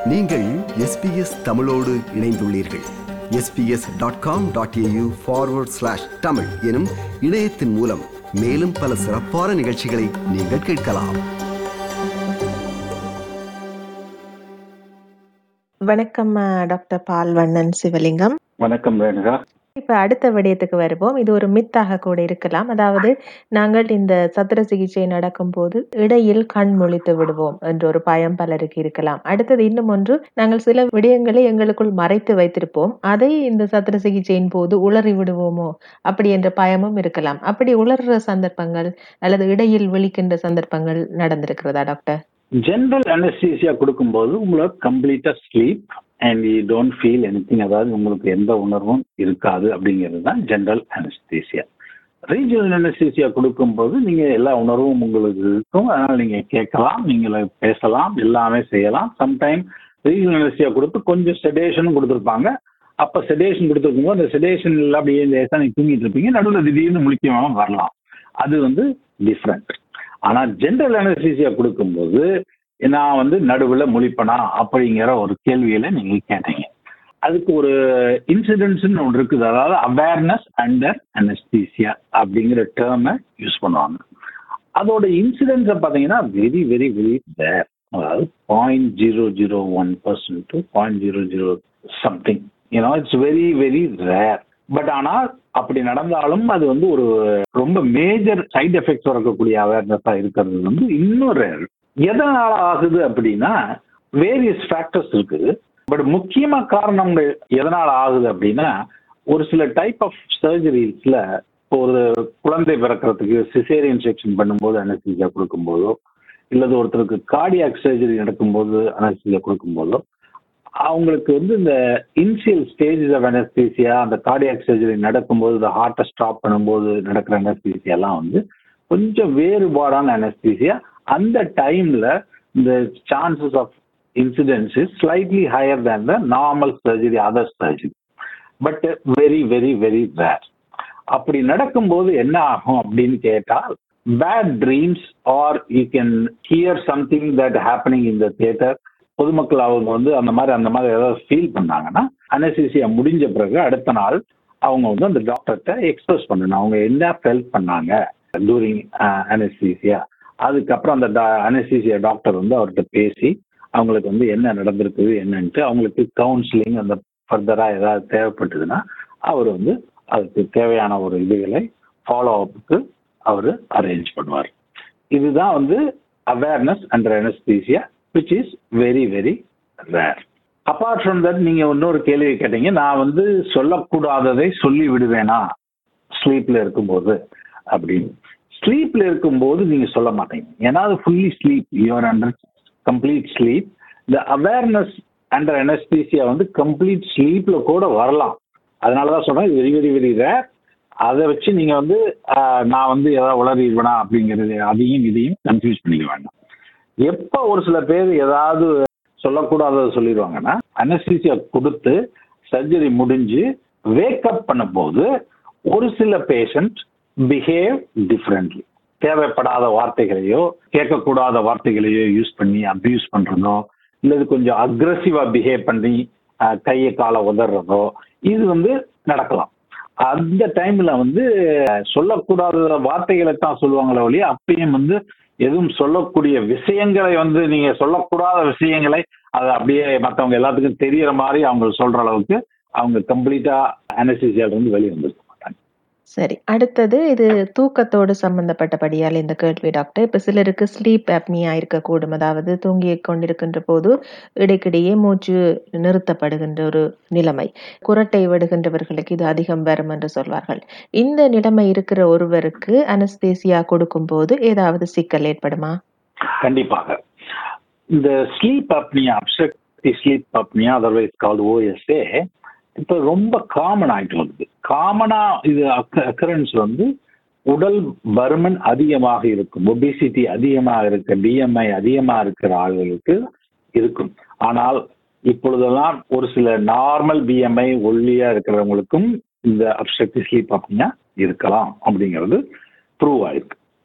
நீங்கள் எஸ்பிஎஸ் தமிழோடு இணைந்துள்ளீர்கள் SBS dot com dot AU forward slash Tamil எனும் இணையத்தின் மூலம் மேலும் பல சிறப்பான நிகழ்ச்சிகளை நீங்கள் கேட்கலாம் வணக்கம் அஹ், டாக்டர் பால்வண்ணன் சிவலிங்கம் வணக்கம் ரேணுகா இப்ப அடுத்த விடயத்துக்கு வருவோம் இது ஒரு மித்தாக கூட இருக்கலாம் அதாவது நாங்கள் இந்த சத்திர சிகிச்சை நடக்கும்போது இடையில் கண் முழித்து விடுவோம் என்ற ஒரு பயம் பலருக்கு இருக்கலாம் அடுத்தது இன்னும் ஒன்று நாங்கள் சில விடயங்களை எங்களுக்குள் மறைத்து வைத்திருப்போம் அதை இந்த சத்திர சிகிச்சையின் போது உளறி விடுவோமோ அப்படி என்ற பயமும் இருக்கலாம் அப்படி உளறுற சந்தர்ப்பங்கள் அல்லது இடையில் விழிக்கின்ற சந்தர்ப்பங்கள் நடந்திருக்கிறதா டாக்டர் ஜென்ரல் அனஸ்தீசியா கொடுக்கும்போது உங்களுக்கு கம்ப்ளீட்டா sleep and you don't feel anything அதாவது உங்களுக்கு எந்த உணர்வும் இருக்காது அப்படிங்கிறது தான் ஜென்ரல் அனஸ்தீசியா ரீஜனல் அனஸ்தீசியா கொடுக்கும்போது நீங்க எல்லா உணர்வும் உங்களுக்கு இருக்கும் அதனால நீங்க கேட்கலாம் நீங்க பேசலாம் எல்லாமே செய்யலாம் சம்டைம் ரீஜனல் அனஸ்தீசியா கொடுத்து கொஞ்சம் செடேஷனும் கொடுத்துருப்பாங்க அப்ப செடேஷன் கொடுத்துருக்கும்போது அந்த செடேஷன் அப்படியே லேசா நீங்க தூங்கிட்டு இருப்பீங்க நடுவில் திடீர்னு முழிக்காம வரலாம் அது வந்து டிஃப்ரெண்ட் ஆனா ஜென்ரல் அனஸ்தீசியா கொடுக்கும்போது நான் வந்து நடுவில் முழிப்பனா அப்படிங்கிற ஒரு கேள்வியில நீங்க கேட்டீங்க அதுக்கு ஒரு இன்சிடென்ட்ஸ்னு ஒன்று இருக்குது அதாவது அவேர்னஸ் அண்டர் அனஸ்தீசியா அப்படிங்கிற டேர்மை யூஸ் பண்ணுவாங்க அதோட இன்சிடென்ட்ஸை பார்த்தீங்கன்னா வெரி வெரி வெரி ரேர் அதாவது point zero zero one percent to point zero zero something you know it's very very rare but ஆனால் அப்படி நடந்தாலும் அது வந்து ஒரு ரொம்ப மேஜர் சைடு எஃபெக்ட்ஸ் வரக்கூடிய அவேர்னஸாக இருக்கிறது வந்து இன்னும் ரேர் எதனால ஆகுது அப்படின்னா வேரியஸ் ஃபேக்டர்ஸ் இருக்குது பட் முக்கியமா காரணங்கள் எதனால ஆகுது அப்படின்னா ஒரு சில டைப் ஆஃப் சர்ஜரிஸ்ல இப்போ ஒரு குழந்தை பிறக்கிறதுக்கு சிசேரியன் செக்ஷன் பண்ணும்போது அனஸ்தீசியா கொடுக்கும்போதோ இல்லது ஒருத்தருக்கு கார்டியாக் சர்ஜரி நடக்கும்போது அனஸ்தீசியா கொடுக்கும்போதோ அவங்களுக்கு வந்து இந்த இனிஷியல் ஸ்டேஜஸ் ஆஃப் அனஸ்தீசியா அந்த கார்டியாக் சர்ஜரி நடக்கும்போது இந்த ஹார்ட்டை ஸ்டாப் பண்ணும்போது நடக்கிற அனஸ்தீசியாலாம் வந்து கொஞ்சம் வேறுபாடான அனஸ்தீசியா அந்த டைம்ல இந்த chances of incidence is slightly higher than the normal surgery other surgery but very very very rare அப்படி நடக்கும்போது என்ன ஆகும் அப்படின்னு கேட்டால் bad dreams or you can hear something that happening in the theatre பொதுமக்கள் அவங்க வந்து அந்த மாதிரி அந்த மாதிரி ஏதாவது ஃபீல் பண்ணாங்கன்னா அனசிசியா முடிஞ்ச பிறகு அடுத்த நாள் அவங்க வந்து அந்த டாக்டர்கிட்ட எக்ஸ்பிரஸ் பண்ணணும் அவங்க என்ன ஃபெல்ட் பண்ணாங்க டூரிங் அனஸ்தீசியா அதுக்கப்புறம் அந்த அனஸ்தீசியா டாக்டர் வந்து அவர்கிட்ட பேசி அவங்களுக்கு வந்து என்ன நடந்திருக்குது என்னன்ட்டு அவங்களுக்கு கவுன்சிலிங் அந்த ஃபர்தராக ஏதாவது தேவைப்பட்டதுன்னா அவர் வந்து அதுக்கு தேவையான ஒரு இதுகளை ஃபாலோ அப்புக்கு அவர் அரேஞ்ச் பண்ணுவார் இதுதான் வந்து awareness under anaesthesia which is very very rare apart from that நீங்க இன்னொரு கேள்வி கேட்டீங்க நான் வந்து சொல்லக்கூடாததை சொல்லி விடுவேனா ஸ்லீப்ல இருக்கும்போது அப்படின்னு ஸ்லீப்ல இருக்கும்போது நீங்க சொல்ல மாட்டீங்க ஏன்னா அது fully sleep your under complete sleep இந்த அவேர்னஸ் அண்டர் அனஸ்தீசியா வந்து கம்ப்ளீட் ஸ்லீப்ல கூட வரலாம் அதனால தான் சொல்றேன் வெரி வெரி வெரி ரேர் அதை வச்சு நீங்க வந்து ஆஹ், நான் வந்து ஏதாவது உளறிடுவேனா அப்படிங்கிறது அதையும் இதையும் கன்ஃபியூஸ் பண்ணிக்க வேண்டாம் எப்போ ஒரு சில பேர் ஏதாவது சொல்லக்கூடாததை சொல்லிடுவாங்கன்னா அனஸ்தீசியா கொடுத்து சர்ஜரி முடிஞ்சு வேக்கப் பண்ணும்போது ஒரு சில பேஷண்ட் பிஹேவ் டிஃப்ரெண்ட்லி தேவைப்படாத வார்த்தைகளையோ கேட்கக்கூடாத வார்த்தைகளையோ யூஸ் பண்ணி அப்யூஸ் பண்றதோ இல்லது கொஞ்சம் அக்ரஸிவா பிஹேவ் பண்ணி அஹ், கையை காலை உதறதோ இது வந்து நடக்கலாம் அந்த டைம்ல வந்து சொல்லக்கூடாத வார்த்தைகளை தான் சொல்லுவாங்களே ஒழிய அப்பயும் வந்து எதுவும் சொல்லக்கூடிய விஷயங்களை வந்து நீங்க சொல்லக்கூடாத விஷயங்களை அதை அப்படியே மற்றவங்க எல்லாத்துக்கும் தெரியற மாதிரி அவங்க சொல்ற அளவுக்கு அவங்க கம்ப்ளீட்டா அனசிசியால இருந்து வெளியே வந்துருக்க மாட்டாங்க சரி அடுத்தது இது தூக்கத்தோடு சம்பந்தப்பட்டபடியால் இந்த கேள்வி டாக்டர் இப்ப சிலருக்கு ஸ்லீப் அப்னியா இருக்கக்கூடும் அதாவது தூங்கி கொண்டிருக்கின்ற போது இடைக்கிடையே மூச்சு நிறுத்தப்படுகின்ற ஒரு நிலைமை குரட்டை விடுகின்றவர்களுக்கு இது அதிகம் வரும் என்று சொல்வார்கள் இந்த நிலைமை இருக்கிற ஒருவருக்கு அனஸ்தேசியா கொடுக்கும் போது ஏதாவது சிக்கல் ஏற்படுமா கண்டிப்பாக இந்த sleep apnoea obstructive sleep apnoea otherwise call OSA இப்போ ரொம்ப காமன் ஆயிட்டு வருது காமனா இது அக்கரன்ஸ் வந்து உடல் பருமன் அதிகமாக இருக்கும் ஒபிசிட்டி அதிகமாக இருக்க பிஎம்ஐ அதிகமாக இருக்கிற ஆளுகளுக்கு இருக்கும் ஆனால் இப்பொழுதெல்லாம் ஒரு சில நார்மல் பிஎம்ஐ ஒல்லியா இருக்கிறவங்களுக்கும் இந்த அப்சக்டிவ் ஸ்லீப் அப்படின்னா இருக்கலாம் அப்படிங்கிறது ப்ரூவ் ஆயிருக்கு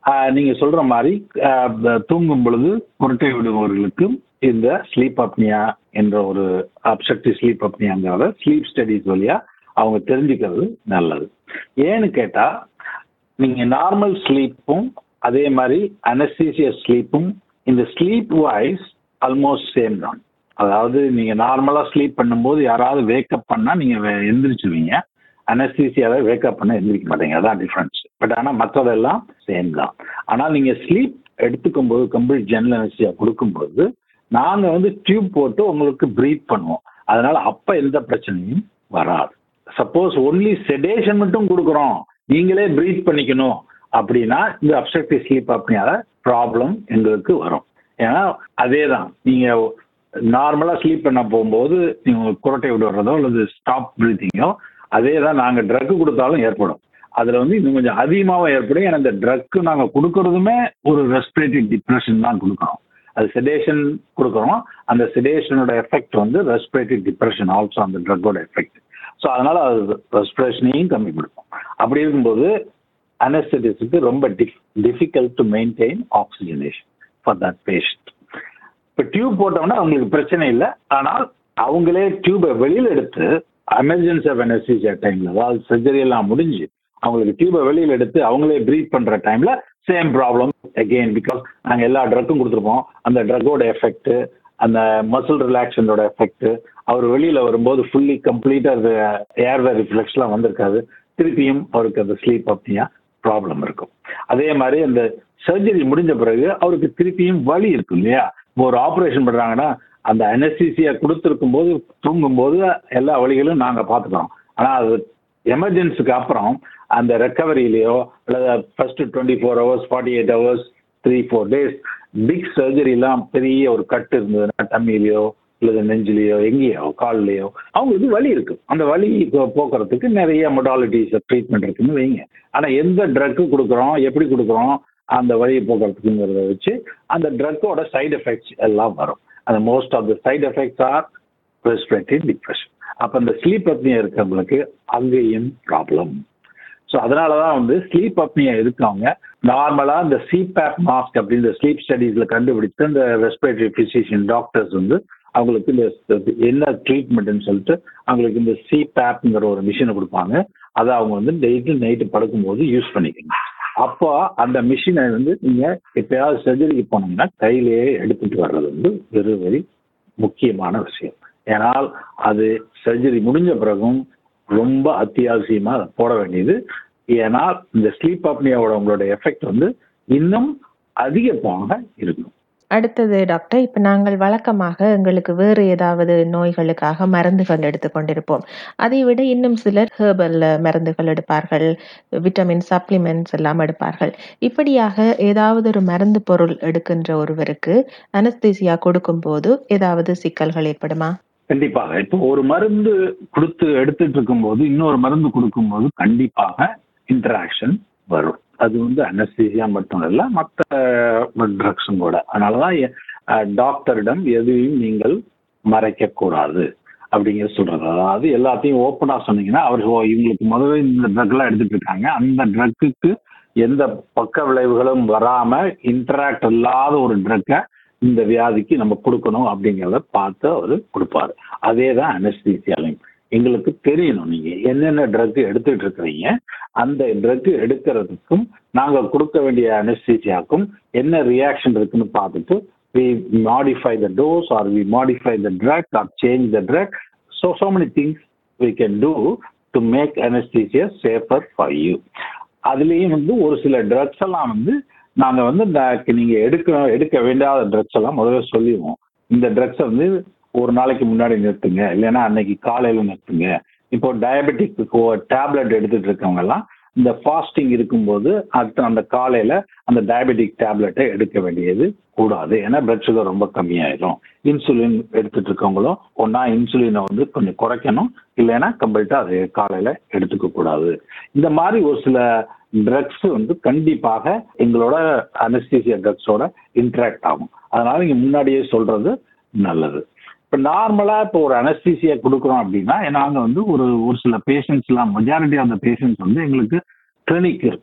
ஆஹ், நீங்க சொல்ற மாதிரி ஆஹ், ப- தூங்கும் பொழுது குரட்டை விடுபவர்களுக்கு இந்த ஸ்லீப் அப்னியா என்ற ஒரு அப்சக்டிவ் ஸ்லீப் அப்னியாங்கிற ஸ்லீப் ஸ்டடிஸ் வழியா அவங்க தெரிஞ்சுக்கிறது நல்லது ஏன்னு கேட்டா நீங்க நார்மல் ஸ்லீப்பும் அதே மாதிரி அனஸ்தீசியா ஸ்லீப்பும் இந்த ஸ்லீப் வைஸ் ஆல்மோஸ்ட் சேம் தான் அதாவது நீங்க நார்மலா ஸ்லீப் பண்ணும்போது யாராவது வேக்கப் பண்ணா நீங்க வே- எந்திரிச்சிருவீங்க அனஸ்தீசியாவை வேக்கப் பண்ண எந்திரிக்க மாட்டீங்க அதான் டிஃபரன்ஸ் பட் ஆனா மற்றதெல்லாம் சேம் தான் ஆனால் நீங்க ஸ்லீப் எடுத்துக்கும் போது கம்ப்ளீட் ஜெனரல் அனஸ்தியா கொடுக்கும்போது நாங்க வந்து டியூப் போட்டு உங்களுக்கு ப்ரீத் பண்ணுவோம் அதனால அப்ப எந்த பிரச்சனையும் வராது சப்போஸ் ஒன்லி செடேஷன் மட்டும் கொடுக்குறோம் நீங்களே ப்ரீத் பண்ணிக்கணும் அப்படின்னா இந்த அப்சக்டிவ் ஸ்லீப் அப்படினால ப்ராப்ளம் எங்களுக்கு வரும் ஏன்னா அதே தான் நீங்க நார்மலா ஸ்லீப் பண்ண போகும்போது நீங்க குரட்டை விடுறதோ அல்லது ஸ்டாப் ப்ரீத்திங்கோ அதே தான் நாங்க ட்ரக் கொடுத்தாலும் ஏற்படும் அதுல வந்து இன்னும் கொஞ்சம் அதிகமாகவும் ஏற்படும் ஏன்னா இந்த ட்ரக் நாங்க கொடுக்கறதுமே ஒரு ரெஸ்பிரேட்டரி டிப்ரெஷன் தான் கொடுக்குறோம் அது செடேஷன் கொடுக்குறோம் அந்த செடேஷனோட எஃபெக்ட் வந்து ரெஸ்பிரேட்டரி டிப்ரெஷன் ஆல்சோ அந்த ட்ரக்கோட எஃபெக்ட் ஸோ அதனால அது ரெஸ்பிரேஷனையும் கம்மி கொடுக்கும் அப்படி இருக்கும்போது அனஸ்தட்டிஸ்க்கு ரொம்ப difficult to maintain oxygenation for that patient இப்போ டியூப் போட்டோம்னா அவங்களுக்கு பிரச்சனை இல்லை ஆனால் அவங்களே டியூபை வெளியில் எடுத்து எமர்ஜென்சி ஆஃப் அனஸ்தீசியா டைம்ல அதாவது சர்ஜரி எல்லாம் முடிஞ்சு அவங்களுக்கு டியூபை வெளியில் எடுத்து அவங்களே ப்ரீத் பண்ற டைம்ல சேம் ப்ராப்ளம் அகெயின் பிகாஸ் நாங்கள் எல்லா ட்ரக்கும் கொடுத்துருப்போம் அந்த ட்ரக்கோட எஃபெக்ட் அந்த மசில் ரிலாக்ஷனோட எஃபெக்ட் அவர் வெளியில வரும்போது ஃபுல்லி கம்ப்ளீட்டா அது ஏர்வே ரிஃப்ளெக்ஸ்லாம் வந்திருக்காது திருப்பியும் அவருக்கு அந்த ஸ்லீப் அப்படியா ப்ராப்ளம் இருக்கும் அதே மாதிரி அந்த சர்ஜரி முடிஞ்ச பிறகு அவருக்கு திருப்பியும் வலி இருக்கும் இல்லையா இப்போ ஒரு ஆப்ரேஷன் பண்றாங்கன்னா அந்த அனஸ்தீசியா கொடுத்துருக்கும் போது தூங்கும் போது எல்லா வழிகளும் நாங்க பார்த்துக்கிறோம் ஆனா அது எமர்ஜென்சிக்கு அப்புறம் அந்த ரெக்கவரியிலையோ அல்லது first twenty four hours forty eight hours three four days big சர்ஜரிலாம் பெரிய ஒரு கட்டு இருந்ததுன்னா டம்மிலையோ அல்லது நெஞ்சிலையோ எங்கேயோ கால்லையோ அவங்களுக்கு வலி இருக்கு அந்த வலி போ- போக்குறதுக்கு நிறைய மொடாலிட்டிஸ் ட்ரீட்மெண்ட் இருக்குன்னு வைங்க ஆனா எந்த ட்ரக்கு கொடுக்குறோம் எப்படி கொடுக்குறோம் அந்த வலியை போக்குறதுக்குங்கிறத வச்சு அந்த ட்ரக்கோட சைடு எஃபெக்ட்ஸ் எல்லாம் வரும் அந்த most of the side effects are respiratory depression அப்போ அந்த ஸ்லீப் அப்னியா இருக்கிறவங்களுக்கு அங்கேயும் ப்ராப்ளம் ஸோ அதனால தான் வந்து ஸ்லீப் அப்னியா இருக்கவங்க நார்மலாக இந்த சிபேப் மாஸ்க் அப்படின்ற ஸ்லீப் ஸ்டடீஸில் கண்டுபிடித்து இந்த ரெஸ்பிரேட்டரி ஃபிசிஷியன் டாக்டர்ஸ் வந்து அவங்களுக்கு இந்த என்ன ட்ரீட்மெண்ட்னு சொல்லிட்டு அவங்களுக்கு இந்த சிபேப்ங்கிற ஒரு மிஷினை கொடுப்பாங்க அதை அவங்க வந்து டெய்லி நைட்டு படுக்கும்போது யூஸ் பண்ணிக்கணும் அப்போ அந்த மிஷினை வந்து நீங்க எப்பயாவது சர்ஜரிக்கு போனீங்கன்னா கையிலேயே எடுத்துட்டு வர்றது வந்து வெரி வெரி முக்கியமான விஷயம் ஏனால் அது சர்ஜரி முடிஞ்ச பிறகும் ரொம்ப அத்தியாவசியமா அதை போட வேண்டியது ஏனால் இந்த ஸ்லீப் அப்னியாவோட உங்களோட எஃபெக்ட் வந்து இன்னும் அதிகமாக இருக்கும் அடுத்தது டாக்டர் இப்ப நாங்கள் வழக்கமாக எங்களுக்கு வேறு ஏதாவது நோய்களுக்காக மருந்துகள் எடுத்துக்கொண்டிருப்போம் அதை விட இன்னும் சிலர் ஹெர்பல் மருந்துகள் எடுப்பார்கள் விட்டமின் சப்ளிமெண்ட்ஸ் எல்லாம் எடுப்பார்கள் இப்படியாக ஏதாவது ஒரு மருந்து பொருள் எடுக்கின்ற ஒருவருக்கு அனஸ்தீசியா கொடுக்கும்போது ஏதாவது சிக்கல்கள் ஏற்படுமா கண்டிப்பாக இப்போ ஒரு மருந்து கொடுத்து எடுத்துட்டு இருக்கும்போது இன்னொரு மருந்து கொடுக்கும்போது கண்டிப்பாக இன்டராக்ஷன் வரும் அது வந்து அனஸ்தீசியா மட்டும் இல்ல மற்ற ட்ரக்ஸும் கூட அதனாலதான் அஹ், டாக்டரிடம் எதையும் நீங்கள் மறைக்க கூடாது அப்படிங்கிற சொல்றது அதாவது எல்லாத்தையும் ஓப்பனா சொன்னீங்கன்னா அவர் ஓ, இவங்களுக்கு முதல்ல இந்த ட்ரக் எல்லாம் எடுத்துட்டு இருக்காங்க அந்த ட்ரக்குக்கு எந்த பக்க விளைவுகளும் வராம இன்டராக்ட் இல்லாத ஒரு ட்ரக்கை இந்த வியாதிக்கு நம்ம கொடுக்கணும் அப்படிங்கிறத பார்த்து அவர் கொடுப்பாரு அதே தான் அனஸ்தீசியாலையும் எங்களுக்கு தெரியணும் நீங்க என்னென்ன ட்ரக் எடுத்துட்டு இருக்கிறீங்க அந்த ட்ரக் எடுக்கிறதுக்கும் நாங்க கொடுக்க வேண்டிய அனஸ்தீசியாக்கும் என்ன ரியாக்ஷன் இருக்குன்னு பார்த்துட்டு we modify the dose or we modify the drug or change the drug so so many things we can do to make anesthesia safer for you அதுலேயும் வந்து ஒரு சில ட்ரக்ஸ் எல்லாம் வந்து நாங்க வந்து இந்த- நீங்க எடுக்க எடுக்க வேண்டாத ட்ரக்ஸ் எல்லாம் முதல்ல சொல்லிடுவோம் இந்த ட்ரக்ஸை வந்து ஒரு நாளைக்கு முன்னாடி நிறுத்துங்க இல்லைன்னா அன்னைக்கு காலையில நிறுத்துங்க இப்போ டயபெட்டிக் டேப்லெட் எடுத்துட்டு இருக்கவங்க எல்லாம் இந்த ஃபாஸ்டிங் இருக்கும்போது அடுத்த அந்த காலையில அந்த டயபெட்டிக் டேப்லெட்டை எடுக்க வேண்டியது கூடாது ஏன்னா பிளட் சுகர் ரொம்ப கம்மியாயிடும் இன்சுலின் எடுத்துட்டு இருக்கவங்களும் ஒன்னா இன்சுலினை வந்து கொஞ்சம் குறைக்கணும் இல்லைன்னா கம்ப்ளீட்டா அது காலையில எடுத்துக்க கூடாது இந்த மாதிரி ஒரு சில ட்ரக்ஸ் வந்து கண்டிப்பாக எங்களோட அனஸ்தீசியா ட்ரக்ஸோட இன்டராக்ட் ஆகும் அதனால நீங்க முன்னாடியே சொல்றது நல்லது இப்போ நார்மலா இப்போ ஒரு அனஸ்தீசியா கொடுக்குறோம் அப்படின்னா நாங்க வந்து ஒரு ஒரு சில பேஷண்ட்ஸ் எல்லாம் மெஜாரிட்டி ஆஃப் த பேஷண்ட்ஸ் வந்து எங்களுக்கு கிளினிக் இருக்கு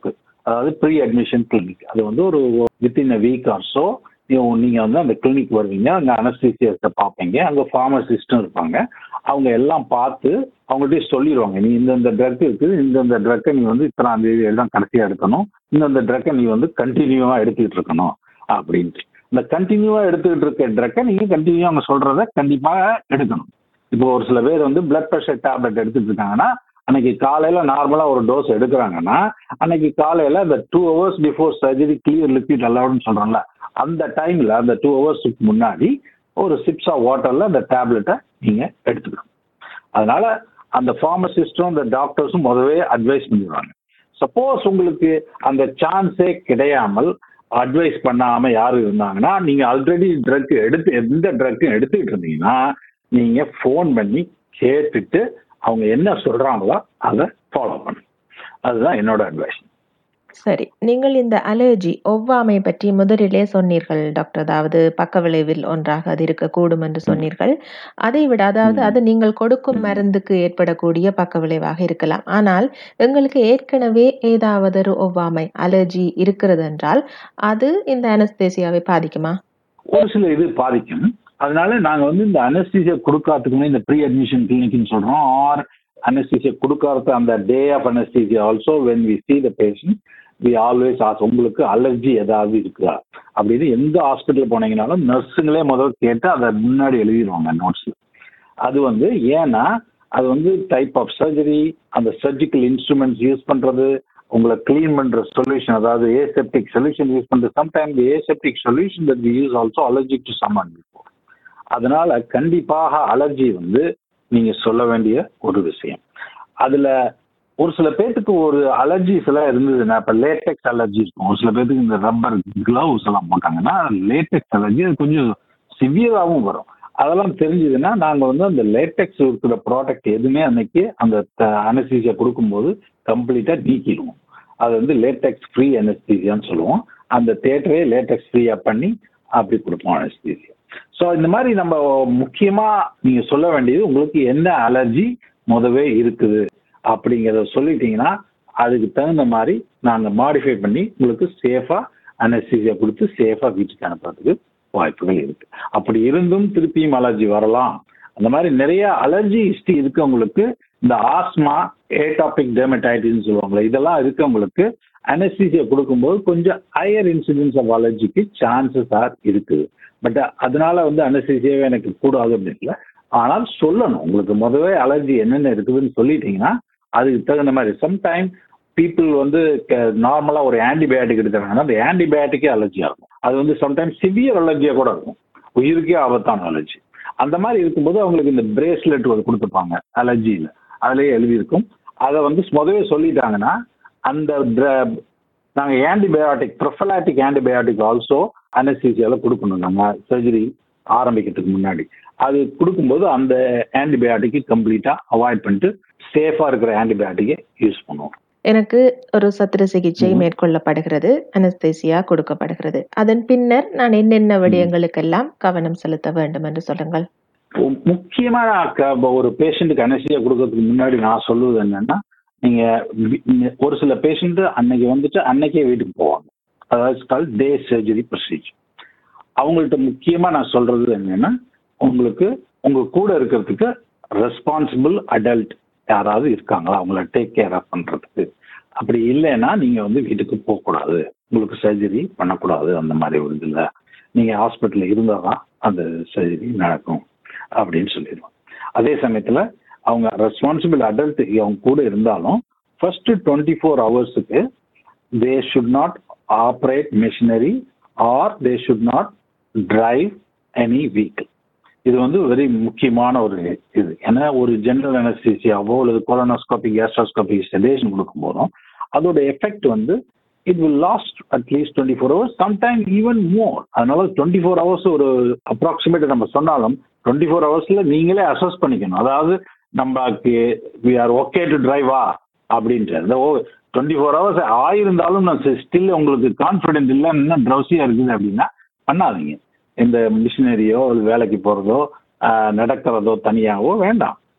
அதாவது ப்ரீ அட்மிஷன் கிளினிக் அது வந்து ஒரு within a week or so நீங்க வந்து அந்த கிளினிக் வருவீங்க அங்க அனஸ்தீசியத்தை பார்ப்பீங்க அங்க ஃபார்மசிஸ்டும் இருப்பாங்க அவங்க எல்லாம் பார்த்து அவங்கள்ட்ட சொல்லிடுவாங்க நீ இந்தந்த ட்ரக் இருக்குது இந்தந்த ட்ரக்கை நீ வந்து இத்தனாம் தேதி தான் கடைசியா எடுக்கணும் இந்தந்த ட்ரக்கை நீ வந்து கண்டினியூவா எடுத்துக்கிட்டு இருக்கணும் அப்படின்ட்டு இந்த கண்டினியூவா எடுத்துக்கிட்டு இருக்க ட்ரக்கை நீங்க கண்டினியூ அவங்க சொல்றத கண்டிப்பாக எடுக்கணும் இப்போ ஒரு சில பேர் வந்து பிளட் ப்ரெஷர் டேப்லெட் எடுத்துட்டு இருக்காங்கன்னா அன்னைக்கு காலையில நார்மலா ஒரு டோஸ் எடுக்கிறாங்கன்னா அன்னைக்கு காலையில அந்த two hours before surgery clear liquid அலவுட்னு சொல்றோம்ல அந்த டைம்ல அந்த டூ ஹவர்ஸுக்கு முன்னாடி ஒரு சிப்ஸ் ஆஃப் வாட்டர்ல அந்த டேப்லெட்டை நீங்க எடுத்துக்கணும் அதனால அந்த ஃபார்மசிஸ்டும் அந்த டாக்டர்ஸும் முதவே அட்வைஸ் பண்ணிடுவாங்க சப்போஸ் உங்களுக்கு அந்த சான்ஸே கிடையாமல் அட்வைஸ் பண்ணாம யாரும் இருந்தாங்கன்னா நீங்க ஆல்ரெடி ட்ரக் எடுத்து எந்த ட்ரக்கும் எடுத்துக்கிட்டு இருந்தீங்கன்னா நீங்க ஃபோன் பண்ணி கேட்டுட்டு அவங்க என்ன சொல்றாங்களோ அதை ஃபாலோ பண்ணும் அதுதான் என்னோட அட்வைஸ் சரி நீங்கள் இந்த அலர்ஜி ஒவ்வாமை பற்றி முதலிலே சொன்னீர்கள் டாக்டர் அதாவது பக்க விளைவில் ஒன்றாக அது இருக்கக்கூடும் என்று சொன்னீர்கள் அதை விட அதாவது ம். அது நீங்கள் கொடுக்கும் ம். மருந்துக்கு ஏற்படக்கூடிய பக்க விளைவாக இருக்கலாம் ஆனால் எங்களுக்கு ஏற்கனவே ஏதாவது ஒரு ஒவ்வாமை அலர்ஜி இருக்கிறது என்றால் அது இந்த அனஸ்தேசியாவை பாதிக்குமா ஒரு சில இது பாதிக்கும் அதனால நாங்க வந்து இந்த அனஸ்தீசியா கொடுக்காததுக்கு முன்னாடி இந்த ப்ரீ அட்மிஷன் கிளினிக்னு சொல்றோம் ஆர் அனஸ்தீசியா கொடுக்காத அந்த day of anesthesia also when we see the patient we always ask உங்களுக்கு அலர்ஜி ஏதாவது இருக்குதா அப்படின்னு எந்த ஹாஸ்பிட்டல் போனீங்கனாலும் நர்ஸுங்களே முதல்ல கேட்டு அதை முன்னாடி எழுதிடுவாங்க நோட்ஸ்ல அது வந்து ஏன்னா அது வந்து டைப் ஆஃப் சர்ஜரி அந்த சர்ஜிக்கல் இன்ஸ்ட்ருமெண்ட்ஸ் யூஸ் பண்றது உங்களை க்ளீன் பண்ற சொல்யூஷன் அதாவது ஏசெப்டிக் சொல்யூஷன் யூஸ் பண்றது sometime aseptic solution that we use also allergic to summon before அதனால கண்டிப்பாக அலர்ஜி வந்து நீங்க சொல்ல வேண்டிய ஒரு விஷயம் அதுல ஒரு சில பேர்த்துக்கு ஒரு அலர்ஜிஸ் எல்லாம் இருந்ததுன்னா இப்ப லேட்டெக்ஸ் அலர்ஜி இருக்கும் ஒரு சில பேர்த்துக்கு இந்த ரப்பர் கிளவுஸ் எல்லாம் போட்டாங்கன்னா லேட்டெக்ஸ் அலர்ஜி அது கொஞ்சம் சிவியராகவும் வரும் அதெல்லாம் தெரிஞ்சதுன்னா நாங்க வந்து அந்த லேட்டெக்ஸ் இருக்கிற ப்ராடக்ட் எதுவுமே அன்னைக்கு அந்த அனஸ்தீசியா கொடுக்கும்போது கம்ப்ளீட்டா நீக்கிடுவோம் அது வந்து லேட்டெக்ஸ் ஃப்ரீ அனஸ்தீசியான்னு சொல்லுவோம் அந்த தேட்டரே லேட்டெக்ஸ் ஃப்ரீயா பண்ணி அப்படி கொடுப்போம் அனஸ்தீசியா ஸோ இந்த மாதிரி நம்ம முக்கியமா நீங்க சொல்ல வேண்டியது உங்களுக்கு என்ன அலர்ஜி முதவே இருக்குது அப்படிங்கிறத சொல்லிட்டீங்கன்னா அதுக்கு தகுந்த மாதிரி நாங்கள் மாடிஃபை பண்ணி உங்களுக்கு சேஃபா அனஸ்தீசியா கொடுத்து சேஃபா வீட்டுக்கு அனுப்புறதுக்கு வாய்ப்புகள் இருக்கு அப்படி இருந்தும் திருப்பியும் அலர்ஜி வரலாம் அந்த மாதிரி நிறைய அலர்ஜி ஹிஸ்டரி இருக்கவங்களுக்கு இந்த ஆஸ்மா ஏடாபிக் டெர்மடைட்டிஸ் சொல்லுவாங்களே இதெல்லாம் இருக்கவங்களுக்கு அனஸ்தீசியா கொடுக்கும்போது கொஞ்சம் ஹையர் இன்சிடென்ஸ் ஆஃப் அலர்ஜிக்கு சான்சஸ் ஆர் இருக்குது பட் அதனால வந்து அனஸ்தீசியாவே எனக்கு கூடாது அப்படின்னு இல்லை ஆனால் சொல்லணும் உங்களுக்கு முதவே அலர்ஜி என்னென்ன இருக்குதுன்னு சொல்லிட்டீங்கன்னா அதுக்கு தகுந்த மாதிரி சம்டைம் பீப்புள் வந்து நார்மலா ஒரு ஆன்டிபயோட்டிக் எடுக்கிறாங்கன்னா அந்த ஆன்டிபயோட்டிக்கே அலர்ஜியா இருக்கும் அது வந்து சம்டைம் சிவியர் அலர்ஜியா கூட இருக்கும் உயிருக்கே ஆபத்தான அலர்ஜி அந்த மாதிரி இருக்கும்போது அவங்களுக்கு இந்த பிரேஸ்லெட் ஒரு கொடுத்துருப்பாங்க அலர்ஜியில் அதுலயே எழுதியிருக்கும் அதை வந்து முதவே சொல்லிட்டாங்கன்னா அந்த நாங்கள் ஆன்டிபயோட்டிக் ப்ரொஃபலாட்டிக் ஆன்டிபயோட்டிக் ஆல்சோ அனஸ்தீசியாவில் கொடுக்கணும் நம்ம சர்ஜரி ஆரம்பிக்கிறதுக்கு முன்னாடி அது கொடுக்கும்போது அந்த ஆன்டிபயோட்டிக்கை கம்ப்ளீட்டாக அவாய்ட் பண்ணிட்டு சேஃபாக இருக்கிற ஆன்டிபயோட்டிக்கை யூஸ் பண்ணுவோம் எனக்கு ஒரு சத்திர சிகிச்சை ம்ஹ்ம். மேற்கொள்ளப்படுகிறது அனஸ்தேசியா கொடுக்கப்படுகிறது அதன் பின்னர் நான் என்னென்ன விடயங்களுக்கெல்லாம் கவனம் செலுத்த வேண்டும் என்று சொல்லுங்கள் மு- முக்கியமா நான் க- ஒரு பேஷண்ட்டுக்கு அனஸ்தியா கொடுக்கறதுக்கு முன்னாடி நான் சொல்லுவது என்னன்னா நீங்க வி- நி- ஒரு சில பேஷண்ட் அன்னைக்கு வந்துட்டு அன்னைக்கே வீட்டுக்கு போவாங்க அதாவது கால் டே சர்ஜரி ப்ரொசீஜர் அவங்கள்ட்ட முக்கியமா நான் சொல்றது என்னன்னா உங்களுக்கு உங்க கூட இருக்கிறதுக்கு ரெஸ்பான்சிபிள் அடல்ட் யாராவது இருக்காங்களா அவங்கள டேக் கேர் ஆஃப் பண்றதுக்கு அப்படி இல்லைன்னா நீங்க வந்து வீட்டுக்கு போகக்கூடாது உங்களுக்கு சர்ஜரி பண்ணக்கூடாது அந்த மாதிரி ஒரு இதில் நீங்க ஹாஸ்பிட்டலில் இருந்தால் தான் அந்த சர்ஜரி நடக்கும் அப்படின்னு சொல்லிடுவோம் அதே சமயத்தில் அவங்க ரெஸ்பான்சிபிள் அடல்ட் அவங்க கூட இருந்தாலும் ஃபர்ஸ்ட் டுவெண்ட்டி ஃபோர் ஹவர்ஸுக்கு they should not operate machinery or they should not drive any vehicle இது வந்து வெரி முக்கியமான ஒரு இது ஏன்னா ஒரு ஜெனரல் அனஸ்தீசியாவோ அல்லது கொலனோஸ்கோபி கேஸ்ட்ரோஸ்கோபி செடேஷன் கொடுக்கும் போதும் அதோட எஃபெக்ட் வந்து it will last at least twenty four hours sometime even more அதனால டுவெண்ட்டி ஃபோர் ஹவர்ஸ் ஒரு அப்ராக்சிமேட் நம்ம சொன்னாலும் டுவெண்ட்டி ஃபோர் ஹவர்ஸ்ல நீங்களே அசஸ் பண்ணிக்கணும் அதாவது நமக்கு வி ஆர் ஓகே டு டிரைவா அப்படின்ட்டு அந்த ஓ டுவெண்ட்டி ஃபோர் ஹவர்ஸ் ஆயிருந்தாலும் நான் ஸ்டில் உங்களுக்கு கான்ஃபிடென்ட் இல்லை இன்னும் ட்ரௌசியா இருக்குது அப்படின்னா பண்ணாதீங்க இந்த மிஷினரியோ ஒரு வேலைக்கு போகிறதோ நடக்கிறதோ தனியாகவோ வேண்டாம்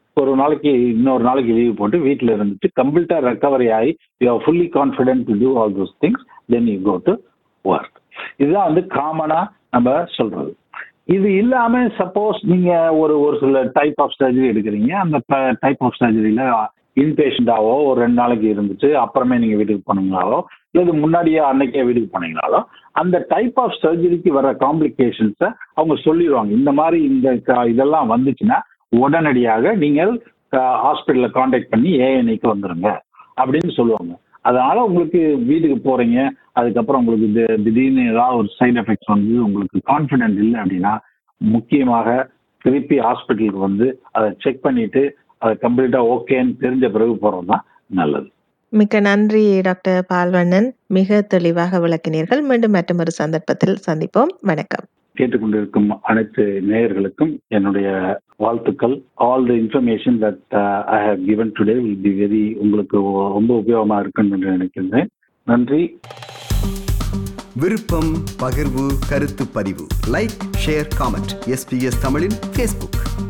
ஒரு நாளைக்கு இன்னொரு நாளைக்கு லீவ் போட்டு வீட்டில் இருந்துட்டு கம்ப்ளீட்டா ரெக்கவரி ஆகி you are fully confident to do all those things then you go to work இதுதான் வந்து காமனா நம்ம சொல்றது இது இல்லாம சப்போஸ் நீங்க ஒரு ஒரு சில டைப் ஆஃப் சர்ஜரி எடுக்கிறீங்க அந்த டைப் ஆஃப் சர்ஜரியில இன்பேஷண்டாவோ ஒரு ரெண்டு நாளைக்கு இருந்துட்டு அப்புறமே நீங்க வீட்டுக்கு போனீங்களாவோ இல்லது முன்னாடியே அன்னைக்கே வீட்டுக்கு போனீங்களாலோ அந்த டைப் ஆஃப் சர்ஜரிக்கு வர காம்ப்ளிகேஷன்ஸை அவங்க சொல்லிடுவாங்க இந்த மாதிரி இந்த க- இதெல்லாம் வந்துச்சுன்னா உடனடியாக நீங்கள் ஹாஸ்பிட்டலில் காண்டாக்ட் பண்ணி ஏஎன்ஐக்கு வந்துருங்க அப்படின்னு சொல்லுவாங்க அதனால உங்களுக்கு வீட்டுக்கு போறீங்க அதுக்கப்புறம் உங்களுக்கு தி- திடீர்னு ஏதாவது ஒரு சைடு எஃபெக்ட்ஸ் வந்து உங்களுக்கு கான்ஃபிடென்ட் இல்லை அப்படின்னா முக்கியமாக திருப்பி ஹாஸ்பிட்டலுக்கு வந்து அதை செக் பண்ணிட்டு அதை கம்ப்ளீட்டா ஓகேன்னு தெரிஞ்ச பிறகு போறது தான் நல்லது மிக்க நன்றி டாக்டர் பால்வண்ணன் மிக தெளிவாக விளக்கினீர்கள் மீண்டும் மற்றொரு சந்தர்ப்பத்தில் சந்திப்போம் வணக்கம் கேட்டுக்கொண்டிருக்கும் அனைத்து நேயர்களுக்கும் என்னுடைய வாழ்த்துக்கள் all the information that I have given today will be very உங்களுக்கு ரொம்ப உபயோகமா இருக்கும் என்று நினைக்கின்றேன் நன்றி விருப்பம் பகிர்வு கருத்து பதிவு லைக் ஷேர் காமெண்ட் எஸ்பிஎஸ் தமிழின் ஃபேஸ்புக்